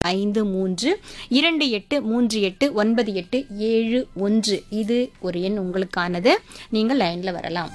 ஐந்து மூன்று இரண்டு எட்டு மூன்று எட்டு ஒன்பது எட்டு ஏழு ஒன்று இது ஒரு எண் உங்களுக்கானது நீங்கள் லைன்ல வரலாம்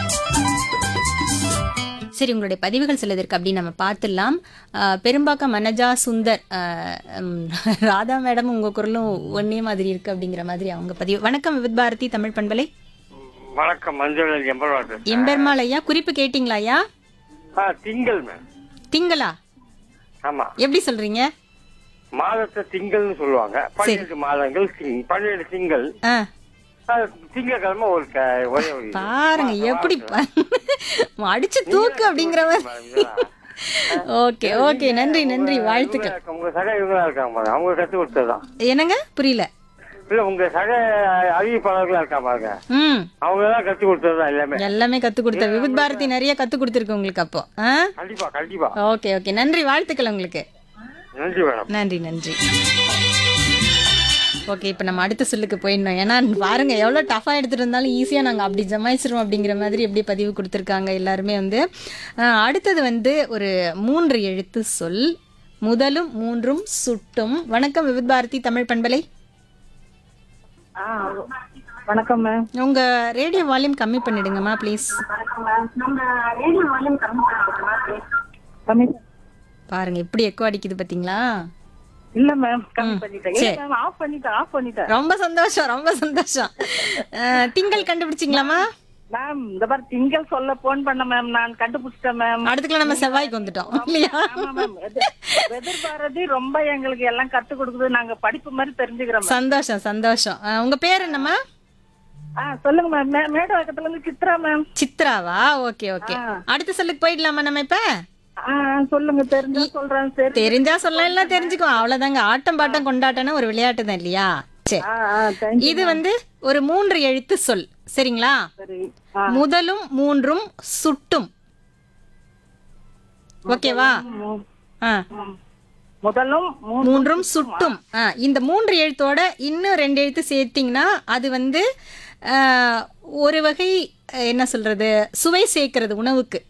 சரி உங்களுடைய பதிவுகள் சிலதற்கு அப்படி நம்ம பார்த்துடலாம் அஹ், பெரும்பாக்கம் மனஜா சுந்தர் அஹ், உம், ராதா மேடம் உங்க குரலும் ஒன்னே மாதிரி இருக்கு அப்படிங்கிற மாதிரி அவங்க பதிவு வணக்கம் விவித் பாரதி தமிழ் பண்பலை வணக்கம் மஞ்சள் எம்பர்வாடு எம்பெருமாள் ஐயா குறிப்பு கேட்டிங்களா ஐயா ஆ திங்கள் மேம் திங்களா ஆமா எப்படி சொல்றீங்க மாதத்தை திங்கள்னு சொல்லுவாங்க பன்னிரண்டு மாதங்கள் திங் பன்னிரண்டு திங்கள் ஆ அது திங்கட்கிழமை ஒரு க- ஒரே ஒரு இது. பாருங்க எப்படி ப- அடிச்சு தூக்கு அப்படிங்கிற மாதிரி ஓகே ஓகே நன்றி நன்றி வாழ்த்துக்கள் இவங்க- உங்க சக இவங்களா இருக்காங்க பாருங்க அவங்க கத்து கொடுத்ததுதான் என்னங்க புரியல இல்ல உங்க சக அறிவிப்பாளர்களா இருக்கா பாருங்க ம் அவங்க தான் கத்து கொடுத்ததுதான் எல்லாமே எல்லாமே கத்து கொடுத்த விவித் பாரதி நிறைய கத்து கொடுத்துருக்கு உங்களுக்கு அப்போ ஆ கண்டிப்பா கண்டிப்பா ஓகே ஓகே நன்றி வாழ்த்துக்கள் உங்களுக்கு நன்றி மேடம் நன்றி நன்றி ஓகே இப்போ நம்ம அடுத்த சொல்லுக்கு போயிடணும் ஏன்னா பாருங்க எவ்வளோ டஃபாக எடுத்துட்டு இருந்தாலும் ஈஸியாக நாங்கள் அப்படி ஜமாயிச்சிருவோம் அப்படிங்கிற மாதிரி எப்படி பதிவு கொடுத்துருக்காங்க எல்லாருமே வந்து அஹ், அடுத்தது வந்து ஒரு மூன்று எழுத்து சொல் முதலும் மூன்றும் சுட்டும் வணக்கம் விவித் பாரதி தமிழ் பண்பலை ஆ, வணக்கம் மேம் உங்க ரேடியோ வால்யூம் கம்மி பண்ணிடுங்கம்மா ப்ளீஸ் கம்மி பாருங்க எப்படி எக்கோ அடிக்குது பாத்தீங்களா இல்ல மேம் கம்மி பண்ணிட்டேன் இல்ல சரி. மேம் ஆஃப் பண்ணிட்டேன் ஆஃப் பண்ணிட்டேன் ரொம்ப சந்தோஷம் ரொம்ப சந்தோஷம் அஹ், திங்கள் கண்டுபிடிச்சிங்களாமா மேம் இந்த மாதிரி திங்கள் சொல்ல போன் பண்ண மேம் நான் கண்டுபிடிச்சிட்டேன் மேம் அடுத்துக்குள்ள நம்ம செவ்வாய்க்கு வந்துட்டோம் இல்லையா ஆமா மேம் வெதர் பாரதி ரொம்ப எங்களுக்கு எல்லாம் கத்து கொடுக்குது நாங்க படிப்பு மாதிரி தெரிஞ்சுக்கிறோம் மேம் சந்தோஷம் சந்தோஷம் அஹ், உங்க பேர் என்னம்மா ஆ சொல்லுங்க மேம் மே- மேடவாக்கத்துல இருந்து சித்ரா மேம் சித்ராவா ஓகே ஓகே அடுத்த சொல்லுக்கு போயிடலாமா நம்ம இப்ப ஆ சொல்லுங்க தெரிஞ்சா சொல்றேன் சரி தெரிஞ்சா சொல்லலாம் இல்ல தெரிஞ்சுக்கோ அவ்வளவுதாங்க ஆட்டம் பாட்டம் கொண்டாட்டம்னா ஒரு விளையாட்டு தான் இல்லையா சரி ஆ ஆ தேங்க் இது வந்து ஒரு மூன்று எழுத்து சொல் சரிங்களா சரி ஆ முதலும் மூன்றும் சுட்டும் ஓகேவா மூ- ஆ ம். முதலும் மூ- மூன்றும் சுட்டும் ஆ, இந்த மூன்று எழுத்தோட இன்னும் ரெண்டு எழுத்து சேர்த்தீங்கன்னா அது வந்து ஆ, ஒரு வகை அஹ், என்ன சொல்றது சுவை சேர்க்கிறது உணவுக்கு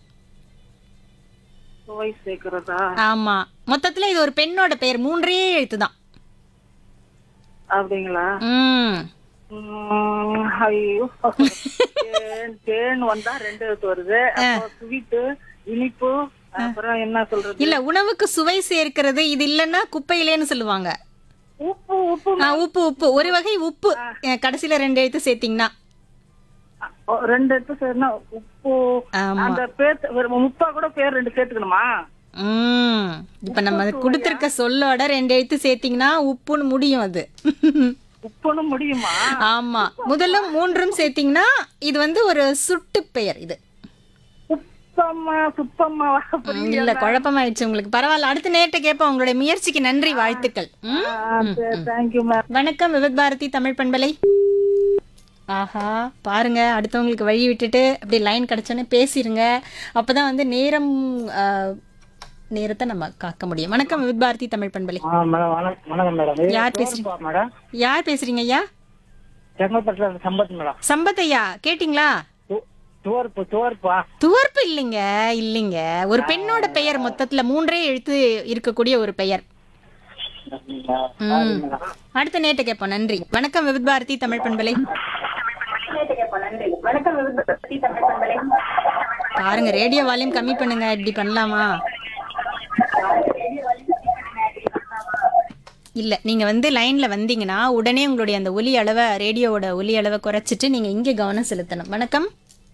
சுவை சேர்க்கிறதா ஆமா மொத்தத்துல இது ஒரு பெண்ணோட பெயர் மூன்றே எழுத்து தான் அப்படிங்களா ம் உம், ஐயோ தேன் தேன் வந்தா ரெண்டு எழுத்து வருது அப்புறம் ஸ்வீட்டு இனிப்பு அப்புறம் என்ன சொல்றது இல்ல உணவுக்கு சுவை சேர்க்கிறது இது இல்லைன்னா குப்பையிலேன்னு சொல்லுவாங்க உப்பு உப்பு ஆ, உப்பு உப்பு ஒரு வகை உப்பு அஹ், கடைசியில ரெண்டு எழுத்து சேர்த்தீங்கன்னா ஓ, ரெண்டு எடுத்து சேர்னா உப்பு ஆமா அந்த பேர் ஒரு முப்பா கூட பேர் ரெண்டு சேர்த்துக்கணுமா ம் இப்ப நம்ம கொடுத்திருக்க சொல்லோட ரெண்டு எழுத்து சேர்த்தீங்கன்னா உப்புன்னு முடியும் அது உப்புன்னு முடியுமா ஆமா முதல்ல மூன்றும் சேர்த்தீங்கன்னா இது வந்து ஒரு சுட்டு பெயர் இது உப்பம்மா சுப்பம்மா இல்ல குழப்பமாயிடுச்சு உங்களுக்கு பரவாயில்ல அடுத்த நேரத்தை கேட்போம் உங்களுடைய முயற்சிக்கு நன்றி வாழ்த்துக்கள் ம்? தேங்க்யூ மேம் வணக்கம் விவித் பாரதி தமிழ் பண்பலை ஆஹா பாருங்க அடுத்தவங்களுக்கு வழி விட்டுட்டு அப்படி லைன் கிடைச்சோன்னே பேசிருங்க அப்பதான் வந்து நேரம் ஆ, நேரத்தை நம்ம காக்க முடியும் வணக்கம் விவித் பாரதி தமிழ் பண்பலை மேடம் வணக்கம் வணக்கம் மேடம் யார் பேசுறீங்க மேடம் யார் பேசுறீங்க ஐயா செங்கல்பட்டுல சம்பத் மேடம் சம்பத் ஐயா கேட்டிங்களா துவர்ப்பு துவர்ப்பா துவர்ப்பு இல்லைங்க இல்லைங்க ஒரு பெண்ணோட பெயர் மொத்தத்துல மூன்றே எழுத்து இருக்கக்கூடிய ஒரு பெயர் ம். அடுத்த நேட்டு கேட்போம் நன்றி வணக்கம் விவித் பாரதி தமிழ் பண்பலை பாருங்க ரேடியோ வால்யூம் கம்மி பண்ணுங்க இப்படி பண்ணலாமா இல்ல நீங்க வந்து லைன்ல வந்தீங்கன்னா உடனே உங்களுடைய அந்த ஒலி அளவை ரேடியோவோட ஒலி அளவை குறைச்சிட்டு நீங்க இங்கே கவனம் செலுத்தணும் வணக்கம்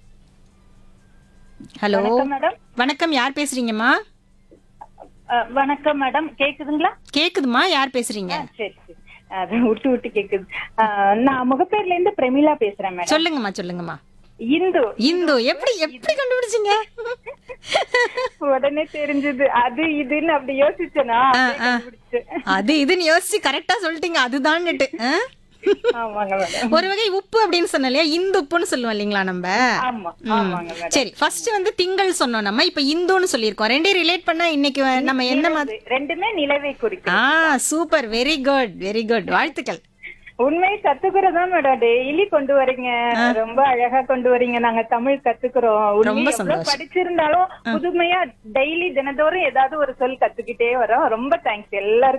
ஹலோ மேடம் வணக்கம் யார் பேசுறீங்கம்மா அஹ், வணக்கம் மேடம் கேக்குதுங்களா கேக்குதுமா யார் பேசுறீங்க சரி சரி அது விட்டு விட்டு கேக்குது அஹ், நான் முகப்பேர்ல இருந்து பிரமிளா பேசுறேன் மேடம் சொல்லுங்கம்மா சொல்லுங்கம்மா இந்து இந்து எப்படி எப்படி கண்டுபிடிச்சீங்க உடனே தெரிஞ்சது அது இதுன்னு அப்படி யோசிச்சேனா அப்படியே ஆ. கண்டுபிடிச்சேன். அது இதுன்னு யோசிச்சு கரெக்டா சொல்லிட்டீங்க அதுதான்னுட்டு ஆ? ஆமாங்க மேடம் ஒரு வகை உப்பு அப்படின்னு சொன்னோம் இல்லையா இந்து உப்புன்னு சொல்லுவோம் இல்லைங்களா நம்ம ஆமா ம். ஆமாங்க மேடம் சரி ஃபர்ஸ்ட் வந்து திங்கள் சொன்னோம் நம்ம இப்ப இந்துன்னு சொல்லியிருக்கோம் ரெண்டையும் ரிலேட் பண்ணா இன்னைக்கு வ- நம்ம என்ன மாதிரி ரெண்டுமே நிலவை குறிக்கும் ஆ super very good very good வாழ்த்துக்கள் உண்மை கத்துக்கிறதா மேடம் டெய்லி கொண்டு வரீங்க ரொம்ப அழகா கொண்டு வரீங்க நாங்க தமிழ் கத்துக்கிறோம் உண்மை ரொம்ப எவ்வளவு சந்தோஷம். படிச்சிருந்தாலும் புதுமையா டெய்லி தினந்தோறும் ஏதாவது ஒரு சொல் கத்துக்கிட்டே வரோம் ரொம்ப தேங்க்ஸ் எல்லாருக்கும்